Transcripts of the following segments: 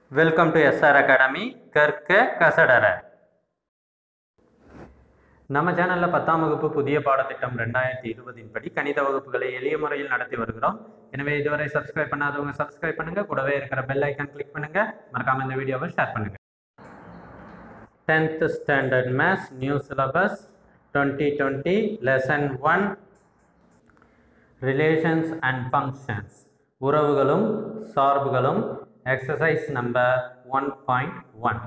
Welcome to SR academy கற்க கசடர நம்ம சேனலில் பத்தாம் வகுப்பு புதிய பாடத்திட்டம் ரெண்டாயிரத்தி இருபதின் படி கணித வகுப்புகளை எளிய முறையில் நடத்தி வருகிறோம் எனவே இதுவரை சப்ஸ்கிரைப் பண்ணாதவங்க சப்ஸ்கிரைப் பண்ணுங்க கூடவே இருக்கிற பெல் ஐக்கான் கிளிக் பண்ணுங்க மறக்காம இந்த வீடியோவை ஷேர் பண்ணுங்க tenth standard maths new syllabus twenty twenty lesson one relations and functions உறவுகளும் சார்புகளும் exercise number one point one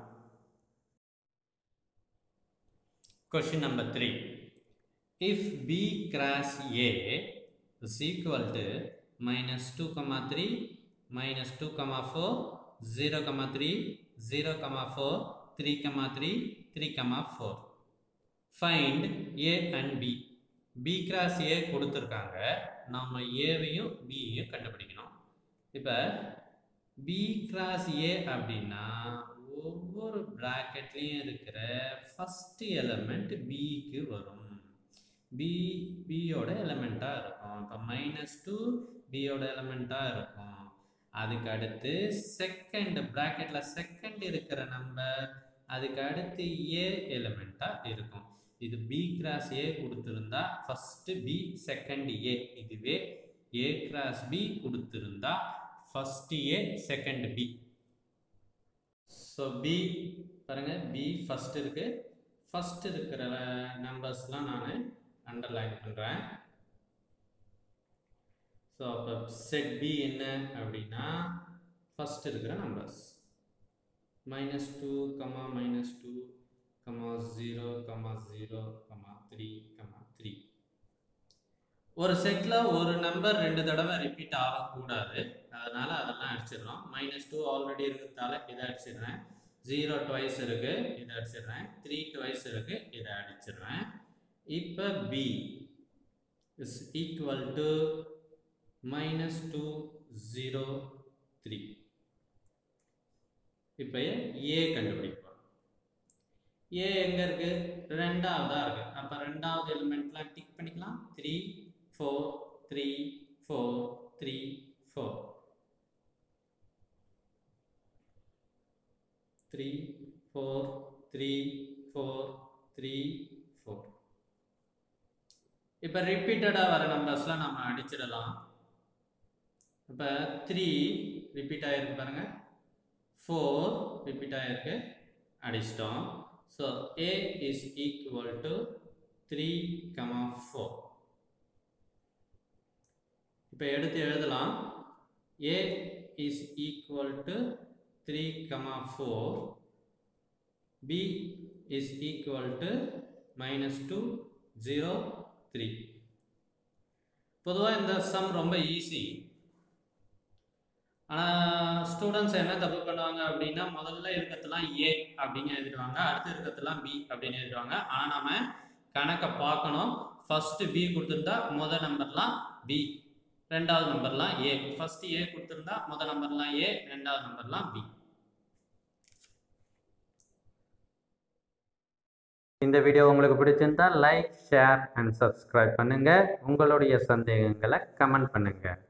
Question number 3. If B cross A is equal to minus 2 comma 3, minus 2 comma 4, 0 comma 3, 0 comma 4, 3 comma 3, 3 comma 4. Find A and B. B cross A கொடுத்துருக்காங்க நம்ம ஏவையும் பியையும் கண்டுபிடிக்கணும் இப்போ B cross ஏ அப்படின்னா ஒவ்வொரு ப்ராக்கெட்லேயும் இருக்கிற first element பிக்கு வரும் B பியோட எலமெண்ட்டாக இருக்கும் இப்போ மைனஸ் டூ பியோட எலமெண்ட்டாக இருக்கும் அதுக்கு அடுத்து செகண்ட் ப்ராக்கெட்டில் செகண்ட் இருக்கிற நம்பர் அதுக்கு அடுத்து ஏ எலமெண்ட்டாக இருக்கும் இது பி கிராஸ் ஏ கொடுத்துருந்தா ஃபஸ்ட்டு பி செகண்ட் ஏ இதுவே ஏ கிராஸ் பி கொடுத்துருந்தா first A second B so B பாருங்கள் பி ஃபஸ்ட் இருக்கு ஃபஸ்ட் இருக்கிற நம்பர்ஸ்லாம் நான் அண்டர்லைன் பண்ணுறேன் ஸோ அப்போ செட் பி என்ன அப்படின்னா ஃபஸ்ட் இருக்கிற numbers minus two comma minus two comma zero comma zero comma three comma three ஒரு செட்டில் ஒரு நம்பர் ரெண்டு தடவை ரிப்பீட் ஆகக்கூடாது அதனால அதெல்லாம் அடிச்சிடுறோம் மைனஸ் டூ ஆல்ரெடி இருக்கிறதால இதை அடிச்சிடுறேன் ஜீரோ டுவைஸ் இருக்கு இதை அடிச்சிடுறேன் த்ரீ டுவைஸ் இருக்கு இதை அடிச்சிடுறேன் இப்போ B is equal to minus two zero three இப்போ ஏ கண்டுபிடிப்போம் ஏ எங்கே இருக்கு ரெண்டாவதாக இருக்கு அப்போ ரெண்டாவது எலிமெண்ட்லாம் டிக் பண்ணிக்கலாம் three four three four three four three four three four three four இப்போ ரிப்பீட்டடாக வர நம்பர்ஸ்லாம் நம்ம அடிச்சிடலாம் இப்போ த்ரீ ரிப்பீட் ஆகிருக்கு பாருங்க ஃபோர் ரிப்பீட் ஆகிருக்கு அடிச்சிட்டோம் so A is equal to three comma four இப்போ எடுத்து எழுதலாம் A is equal to three comma four B is equal to minus two zero three பொதுவாக இந்த சம் ரொம்ப ஈஸி ஆனால் ஸ்டூடெண்ட்ஸ் என்ன தப்பு பண்ணுவாங்க அப்படின்னா முதல்ல இருக்கிறதுலாம் ஏ அப்படின்னு எழுதிடுவாங்க அடுத்து இருக்கிறதுலாம் பி அப்படின்னு எழுதிடுவாங்க ஆனால் நம்ம கணக்கை பார்க்கணும் ஃபஸ்ட்டு பி கொடுத்துருந்தா முதல் நம்பர்லாம் பி ரெண்டாவது நம்பர்லாம் ஏ ஃபர்ஸ்ட் ஏ கொடுத்துருந்தா முதல் நம்பர்லாம் ஏ ரெண்டாவது நம்பர்லாம் பி இந்த வீடியோ உங்களுக்கு பிடிச்சிருந்தா லைக் ஷேர் அண்ட் சப்ஸ்கிரைப் பண்ணுங்க உங்களுடைய சந்தேகங்களை கமெண்ட் பண்ணுங்க